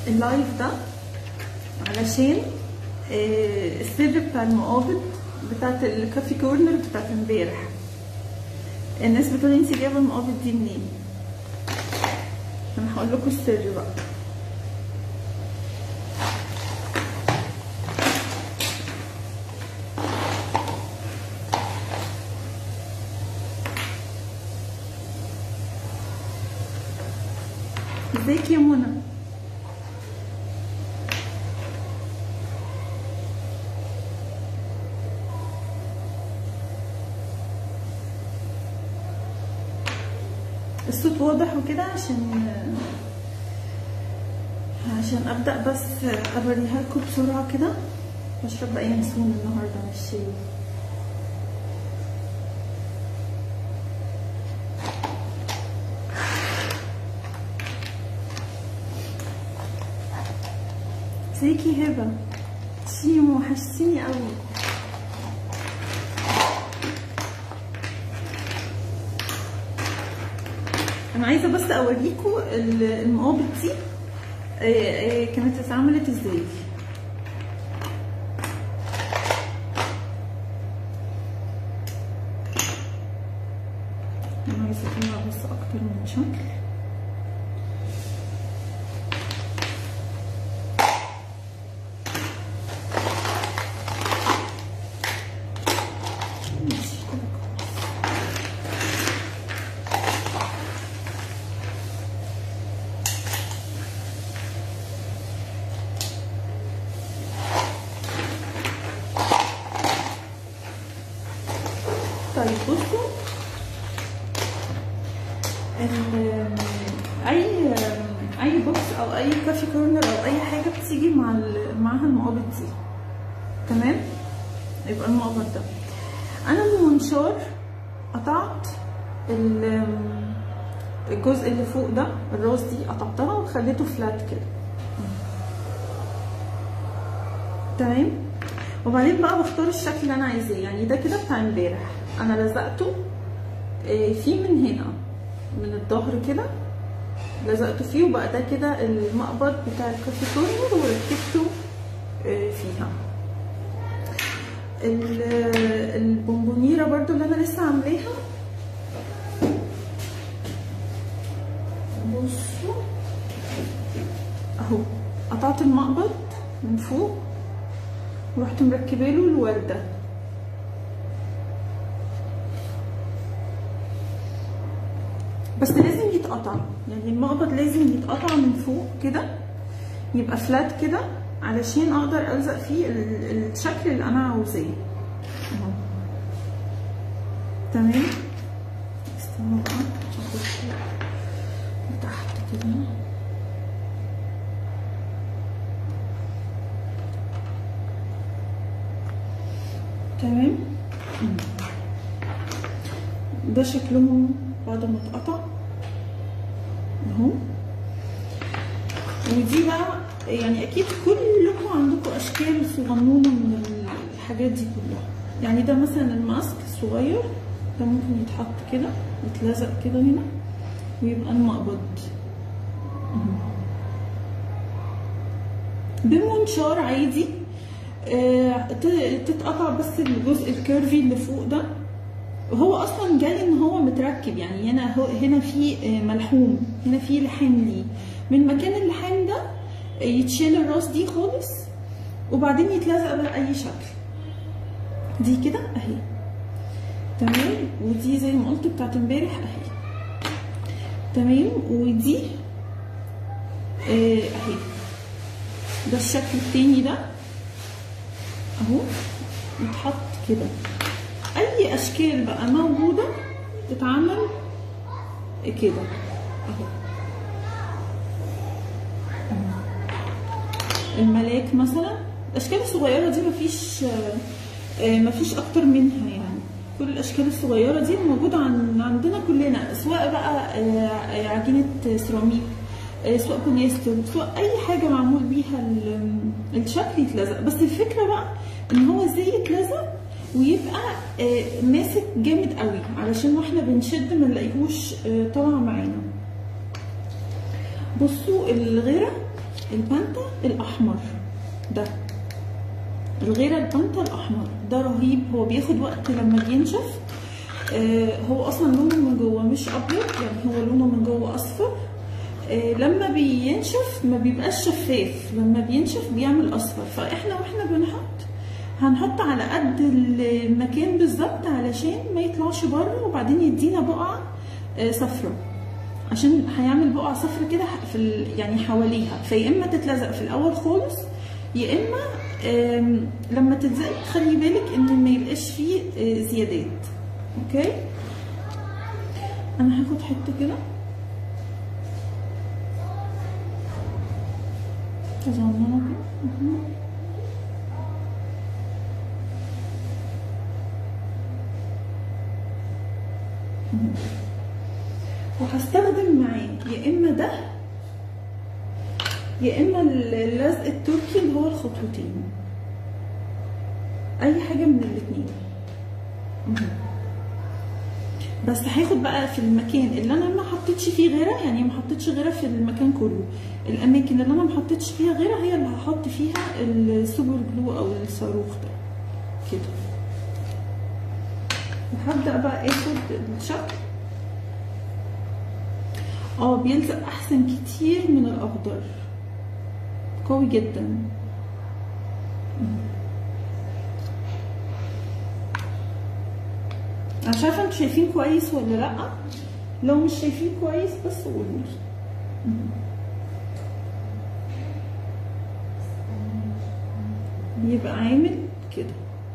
اللايف ده علشان آه، السر بتاع المقابض بتاعت الكافي كورنر بتاعت امبارح الناس بتقول انت جايبه المقابض دي منين انا هقول لكم السر بقى ازيك يا منى الصوت واضح وكده عشان عشان ابدا بس اوريها لكم بسرعه كده بشرب بقى ينسون النهارده مش شاي ازيكي هبه شيمو وحشتيني قوي انا عايزه بس اوريكم المقابض دي آه، آه، كانت اتعملت ازاي انا عايزه اطلع بس اكتر من شكل ماشي كده كويس. طيب بصوا ال- اي اي بوكس او اي كافي كورنر او اي حاجه بتيجي مع ال- معاها المقابض دي تمام يبقى المقبض ده انا بالمنشار قطعت ال- الجزء اللي فوق ده الراس دي قطعتها وخليته فلات كده تمام وبعدين بقى بختار الشكل اللي انا عايزاه يعني ده كده بتاع امبارح انا لزقته آه، فيه من هنا من الظهر كده لزقته فيه وبقى ده كده المقبض بتاع الكافي كورنر وركبته آه، فيها ال- البونبونيره برضو اللي انا لسه عاملاها بصوا اهو قطعت المقبض من فوق ورحت مركبه له الورده بس لازم يتقطع يعني المقبض لازم يتقطع من فوق كده يبقى فلات كده علشان اقدر الزق فيه ال- الشكل اللي انا عاوزاه اهو تمام استنوا بقى اخش لتحت كده تمام ده شكلهم بعد ما اتقطع اهو ودي بقى يعني اكيد كلكم عندكم اشكال صغنونه من الحاجات دي كلها يعني ده مثلا الماسك الصغير ده ممكن يتحط كده يتلزق كده هنا ويبقى المقبض اهو. بمنشار عادي آه، ت- تتقطع بس الجزء الكيرفي اللي فوق ده هو اصلا جاي ان هو متركب يعني هنا هو هنا في آه، ملحوم هنا في لحام ليه من مكان اللحام ده آه، يتشال الراس دي خالص وبعدين يتلزق بقى اي شكل دي كده اهي تمام ودي زي ما قلت بتاعت امبارح اهي تمام ودي آه، اهي ده الشكل التاني ده اهو يتحط كده اي اشكال بقى موجوده تتعمل كده اهو الملاك مثلا الاشكال الصغيره دي مفيش آه، مفيش اكتر منها يعني كل الاشكال الصغيره دي موجوده عن عندنا كلنا سواء بقى آه، عجينه سيراميك آه، سواء بوليستر سواء اي حاجه معمول بيها ال- الشكل يتلزق بس الفكره بقى ان هو ازاي يتلزق ويبقى آه، ماسك جامد قوي علشان واحنا بنشد ما نلاقيهوش آه، طالع معانا بصوا الغيره البانتا الاحمر ده الغيره البانتا الاحمر ده رهيب هو بياخد وقت لما بينشف آه هو اصلا لونه من جوه مش ابيض يعني هو لونه من جوه اصفر آه لما بينشف ما بيبقاش شفاف لما بينشف بيعمل اصفر فاحنا واحنا بنحط هنحط على قد المكان بالظبط علشان ما يطلعش بره وبعدين يدينا بقعه آه صفرة عشان هيعمل بقعه صفرة كده في ال- يعني حواليها فيا اما تتلزق في الاول خالص يا اما آم، لما تلزقي تخلي بالك ان ما يبقاش فيه آه، زيادات اوكي انا هاخد حته كده صغننه كده مهم. مهم. وهستخدم معاه يا اما ده يا اما اللزق التركي اللي هو الخطوتين اي حاجه من الاتنين مهم. بس هاخد بقى في المكان اللي انا ما حطيتش فيه غيره يعني ما حطيتش غيره في المكان كله الاماكن اللي انا ما حطيتش فيها غيره هي اللي هحط فيها السوبر جلو او الصاروخ ده كده وهبدا بقى اخد الشكل اه بيلزق احسن كتير من الاخضر قوي جدا انا مش عارفه انتوا شايفين كويس ولا لا لو مش شايفين كويس بس قولوا لي بيبقى عامل كده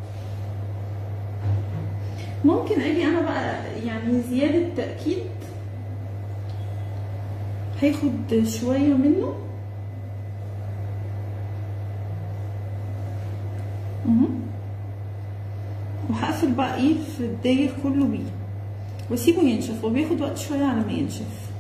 ممكن اجي انا بقى يعني زياده تاكيد هاخد شويه منه مهم. وهقفل بقى ايه في الداير كله بيه واسيبه ينشف وبياخد وقت شويه على ما ينشف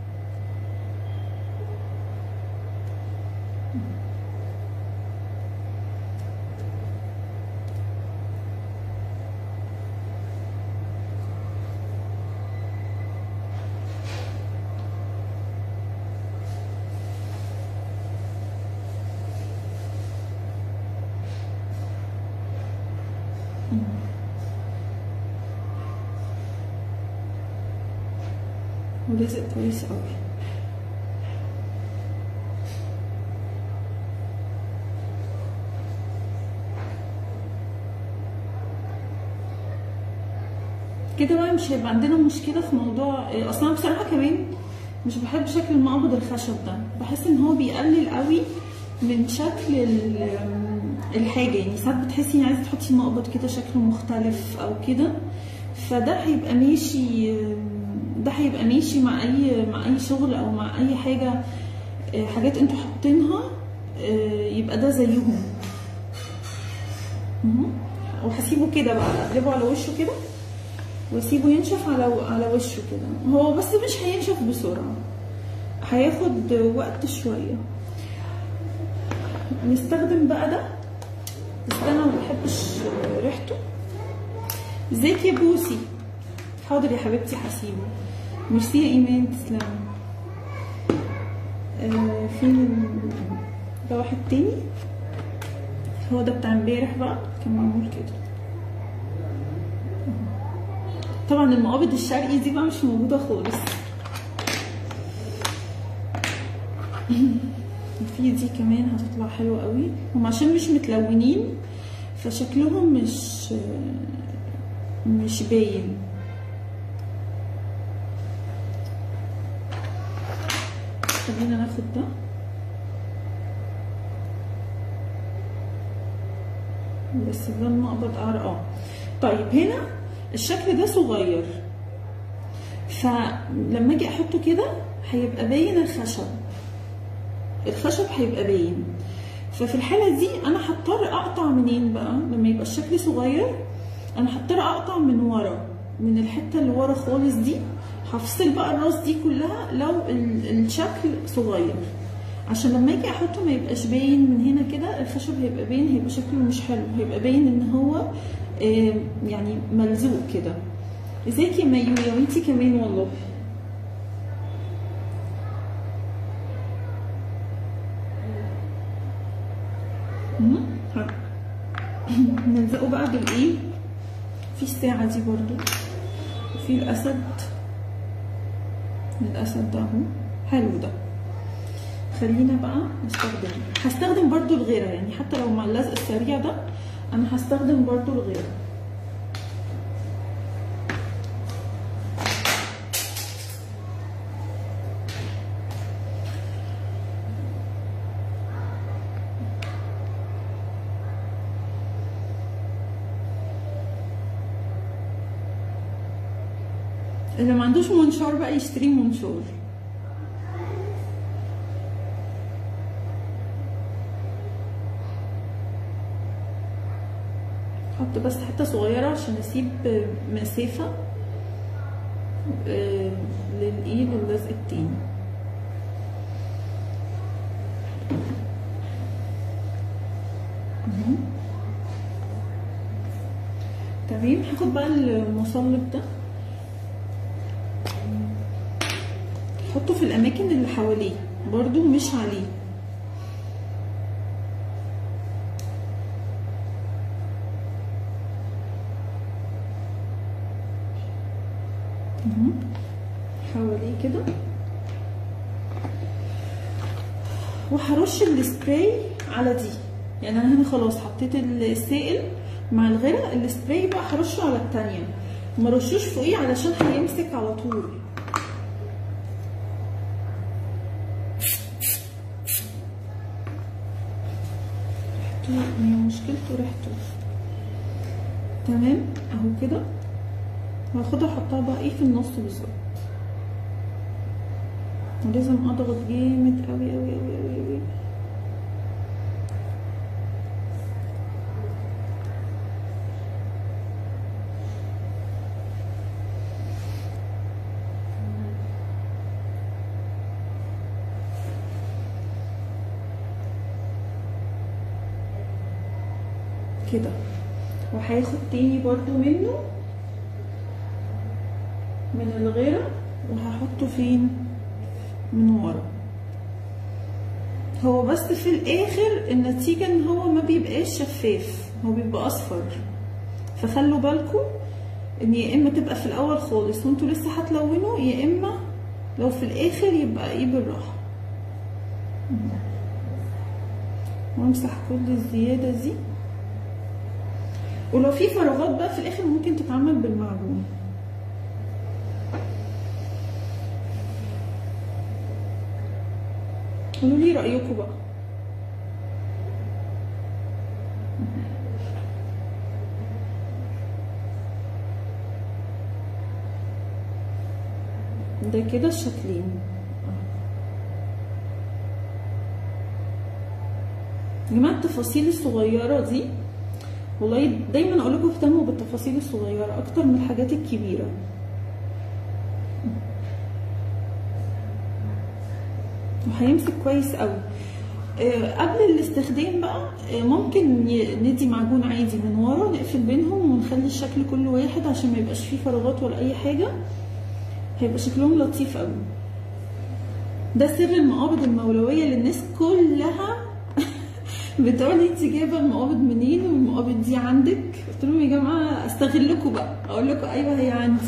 ولزق كويس قوي كده بقى مش هيبقى عندنا مشكلة في موضوع اصلا أنا بصراحة كمان مش بحب شكل المقبض الخشب ده بحس ان هو بيقلل قوي من شكل ال- الحاجة يعني ساعات بتحسي ان عايزة تحطي مقبض كده شكله مختلف او كده فده هيبقى ماشي ده هيبقى ماشي مع اي مع اي شغل او مع اي حاجة آه، حاجات انتوا حاطينها آه، يبقى ده زيهم مهم. وهسيبه كده بقى اقلبه على وشه كده واسيبه ينشف على على وشه كده هو بس مش هينشف بسرعة هياخد وقت شوية نستخدم بقى ده بس ده انا ما بحبش ريحته ازيك يا بوسي حاضر يا حبيبتي هسيبه ميرسي يا ايمان تسلمي آه فين ال- ده واحد تاني هو ده بتاع امبارح بقى كان معمول كده طبعا المقابض الشرقي دي بقى مش موجوده خالص في دي كمان هتطلع حلوه قوي هم عشان مش متلونين فشكلهم مش مش باين خلينا ناخد ده بس ده المقبض ار اه طيب هنا الشكل ده صغير فلما اجي احطه كده هيبقى باين الخشب الخشب هيبقى باين ففي الحاله دي انا هضطر اقطع منين بقى لما يبقى الشكل صغير انا هضطر اقطع من ورا من الحته اللي ورا خالص دي هفصل بقى الراس دي كلها لو ال- الشكل صغير عشان لما اجي احطه ما يبقاش باين من هنا كده الخشب هيبقى باين هيبقى شكله مش حلو هيبقى باين ان هو آه، يعني ملزوق كده ازيك يا مايو يا وانتي كمان والله مم. ها. نلزقه بقى بالايه في الساعة دي برضو وفي الأسد الأسد ده اهو حلو ده خلينا بقى نستخدم هستخدم برضو الغيرة يعني حتى لو مع اللزق السريع ده أنا هستخدم برضو الغيرة اللي ما عندوش منشار بقى يشتري منشار حط بس حته صغيره عشان اسيب مسافه آه، للايه للزق التاني أهو. تمام هاخد بقى المصلب ده حطه في الاماكن اللي حواليه برضو مش عليه اهو. حواليه كده وهرش السبراي على دي يعني انا هنا خلاص حطيت السائل مع الغرق السبراي بقى هرشه على التانية ما رشوش فوقيه علشان هيمسك على طول ريحته هي مشكلته ريحته تمام اهو كده وهاخدها احطها بقى ايه في النص بالظبط ولازم اضغط جامد قوي قوي قوي قوي قوي كده وهاخد تاني برضو منه من الغيرة وهحطه فين من ورا هو بس في الاخر النتيجة ان هو ما بيبقاش شفاف هو بيبقى اصفر فخلوا بالكم ان يا اما تبقى في الاول خالص وانتوا لسه هتلونوا يا اما لو في الاخر يبقى ايه بالراحة وامسح كل الزيادة دي ولو في فراغات بقى في الاخر ممكن تتعمل بالمعجون قولوا لي رايكم بقى ده كده الشكلين يا جماعه التفاصيل الصغيره دي والله دايما اقول لكم اهتموا بالتفاصيل الصغيره اكتر من الحاجات الكبيره وهيمسك كويس قوي آه، قبل الاستخدام بقى آه، ممكن ي- ندي معجون عادي من ورا نقفل بينهم ونخلي الشكل كل واحد عشان ما يبقاش فيه فراغات ولا اي حاجه هيبقى شكلهم لطيف قوي ده سر المقابض المولويه اللي الناس كلها بتقولي انت جايبه المقابض منين والمقابض دي عندك قلت لهم يا جماعه استغلكم بقى اقول لكم ايوه هي عندي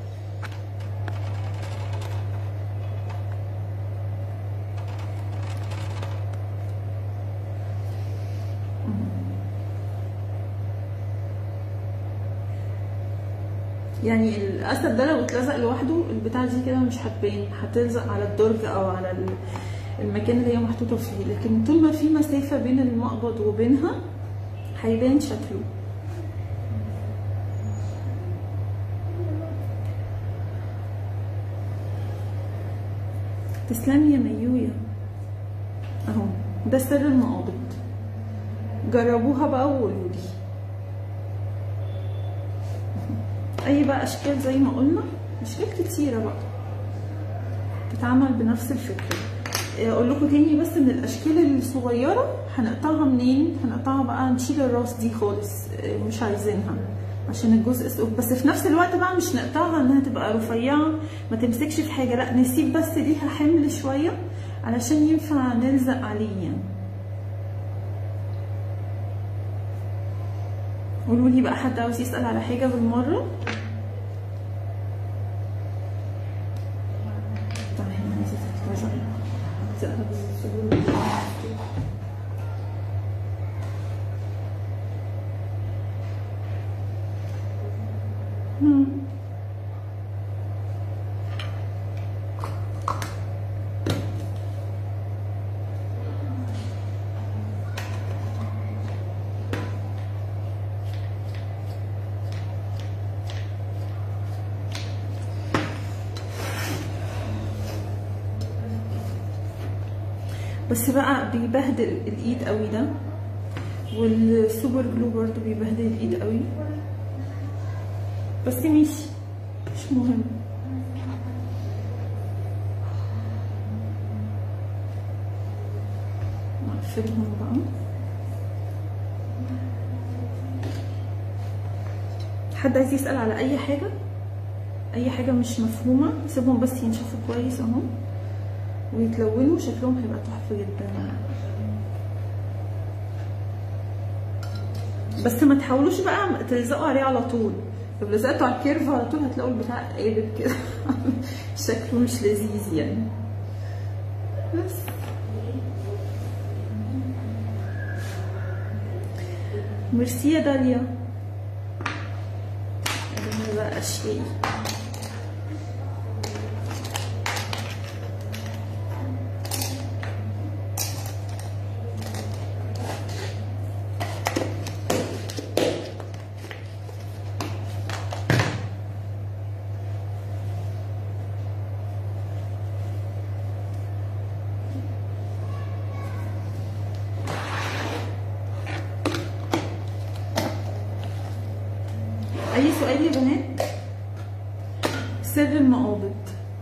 يعني الاسد ده لو اتلزق لوحده البتاع دي كده مش هتبان هتلزق على الدرج او على ال- المكان اللي هي محطوطه فيه لكن طول ما في مسافه بين المقبض وبينها هيبان شكله تسلمي يا ميويا اهو ده سر المقابض جربوها بقى وقولوا لي اي بقى اشكال زي ما قلنا اشكال كتيره بقى تتعمل بنفس الفكره اقول لكم تاني بس ان الاشكال الصغيره هنقطعها منين هنقطعها بقى نشيل الراس دي خالص اه، مش عايزينها عشان الجزء سقوط بس في نفس الوقت بقى مش نقطعها انها تبقى رفيعه ما تمسكش في حاجه لا نسيب بس ليها حمل شويه علشان ينفع نلزق عليه يعني قولوا لي بقى حد عاوز يسال على حاجه بالمره بس بقى بيبهدل الايد قوي ده والسوبر جلو برضو بيبهدل الايد قوي بس ماشي مش مهم نقفلهم بقى حد عايز يسأل على أي حاجة أي حاجة مش مفهومة سيبهم بس ينشفوا كويس أهو ويتلونوا شكلهم هيبقى تحفة جدا بس ما تحاولوش بقى تلزقوا عليه على طول لو لزقتوا على الكيرف على طول هتلاقوا البتاع قالب كده شكله مش لذيذ يعني بس ميرسي يا داليا انا بقى اشياء اي سؤال يا بنات سر المقابض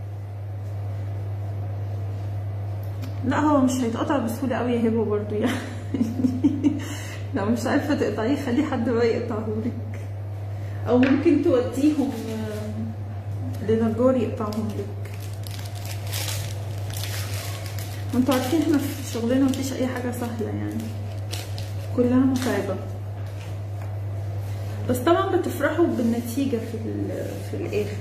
لا هو مش هيتقطع بسهوله قوي يا هبه برضو يعني لو مش عارفه تقطعيه خلي حد بقى يقطعهولك او ممكن توديهم لنجار يقطعهم لك انتوا عارفين احنا في شغلنا مفيش اي حاجه سهله يعني كلها متعبه بس طبعا بتفرحوا بالنتيجة في, في الآخر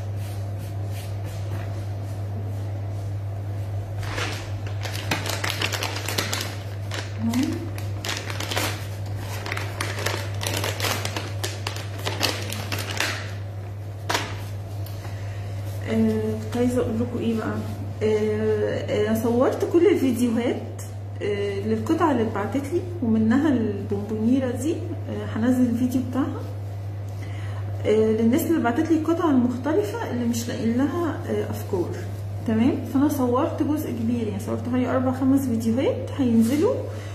كنت عايزة أقول لكم إيه بقى آه صورت كل الفيديوهات للقطعة اللي اتبعتت لي ومنها البونبونيرة دي هنزل الفيديو بتاعها للناس اللي بعتت لي القطع المختلفة اللي مش لاقيين لها أفكار تمام فأنا صورت جزء كبير يعني صورت حوالي أربع خمس فيديوهات هينزلوا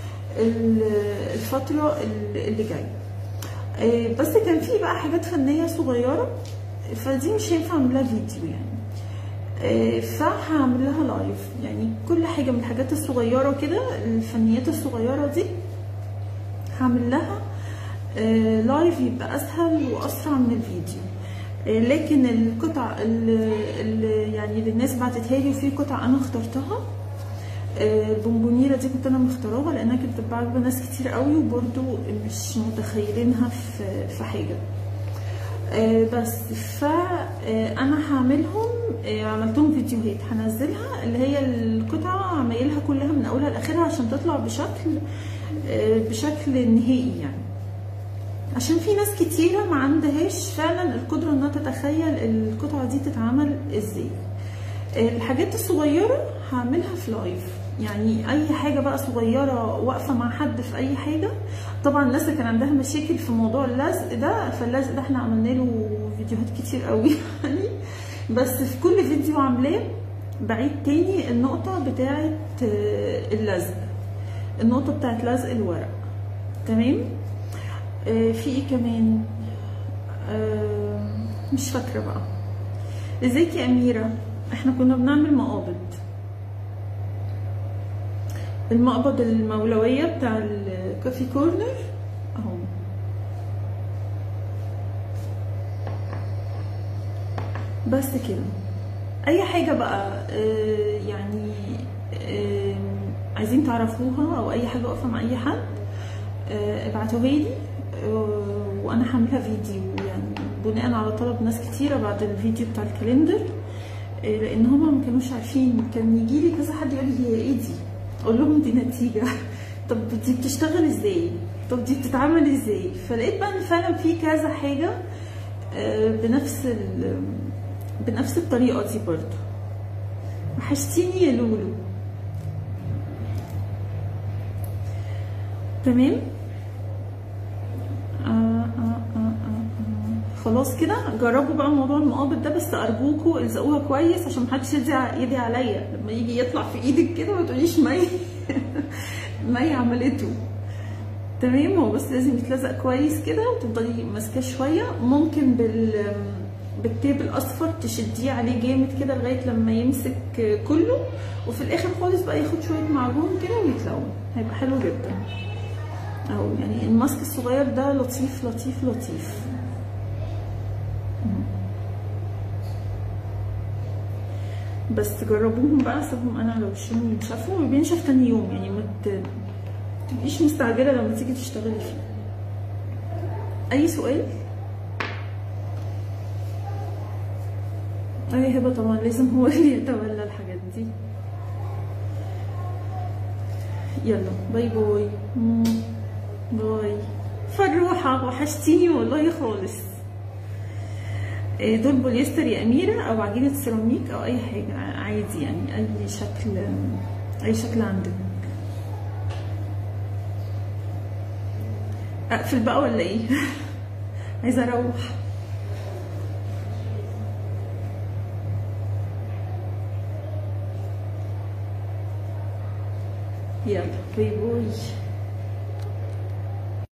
الفترة اللي جاية بس كان في بقى حاجات فنية صغيرة فدي مش هينفع اعمل لها فيديو يعني فهعمل لها لايف يعني كل حاجه من الحاجات الصغيره كده الفنيات الصغيره دي هعمل لها لايف يبقى اسهل واسرع من الفيديو لكن القطع اللي يعني اللي الناس بعتتها لي وفي قطع انا اخترتها البونبونيره دي كنت انا مختاراها لانها كانت بتبقى عاجبه ناس كتير قوي وبرده مش متخيلينها في في حاجه بس فانا هعملهم عملتهم فيديوهات هنزلها اللي هي القطعه عمايلها كلها من اولها لاخرها عشان تطلع بشكل بشكل نهائي يعني عشان في ناس كتيره ما عندهاش فعلا القدره انها تتخيل القطعه دي تتعمل ازاي الحاجات الصغيره هعملها في لايف يعني اي حاجه بقى صغيره واقفه مع حد في اي حاجه طبعا الناس اللي كان عندها مشاكل في موضوع اللزق ده فاللزق ده احنا عملنا له فيديوهات كتير قوي يعني بس في كل فيديو عاملاه بعيد تاني النقطه بتاعه اللزق النقطه بتاعه لزق الورق تمام آه في ايه كمان آه مش فاكره بقى ازيك يا اميره احنا كنا بنعمل مقابض المقبض المولوية بتاع الكافي كورنر اهو بس كده اي حاجة بقى آه يعني آه عايزين تعرفوها او اي حاجة واقفة مع اي حد آه ابعتوها لي آه، وانا هعملها فيديو يعني بناء على طلب ناس كتيره بعد الفيديو بتاع الكالندر آه، لان هما ما كانوش عارفين كان يجي لي كذا حد يقول لي هي ايه دي اقول لهم دي نتيجه طب دي بتشتغل ازاي طب دي بتتعمل ازاي فلقيت بقى ان فعلا في كذا حاجه آه، بنفس ال... بنفس الطريقه دي برضه وحشتيني يا لولو تمام آه آه آه آه آه. خلاص كده جربوا بقى موضوع المقابض ده بس ارجوكوا الزقوها كويس عشان محدش يدي ايدي عليا لما يجي يطلع في ايدك كده ما تقوليش مي مي عملته تمام هو بس لازم يتلزق كويس كده وتفضلي ماسكاه شويه ممكن بال بالتيب الاصفر تشديه عليه جامد كده لغايه لما يمسك كله وفي الاخر خالص بقى ياخد شويه معجون كده ويتلون هيبقى حلو جدا اهو يعني الماسك الصغير ده لطيف لطيف لطيف بس جربوهم بقى سيبهم انا على وشهم ينشفوا وبينشف تاني يوم يعني ما ت- تبقيش مستعجله لما تيجي تشتغلي فيه اي سؤال اي هبه طبعا لازم هو اللي يتولى الحاجات دي يلا باي باي مم. باي فروحة وحشتيني والله خالص إيه دول بوليستر يا أميرة أو عجينة سيراميك أو أي حاجة عادي يعني أي شكل أي شكل عندك أقفل بقى ولا إيه؟ عايزة أروح يلا باي باي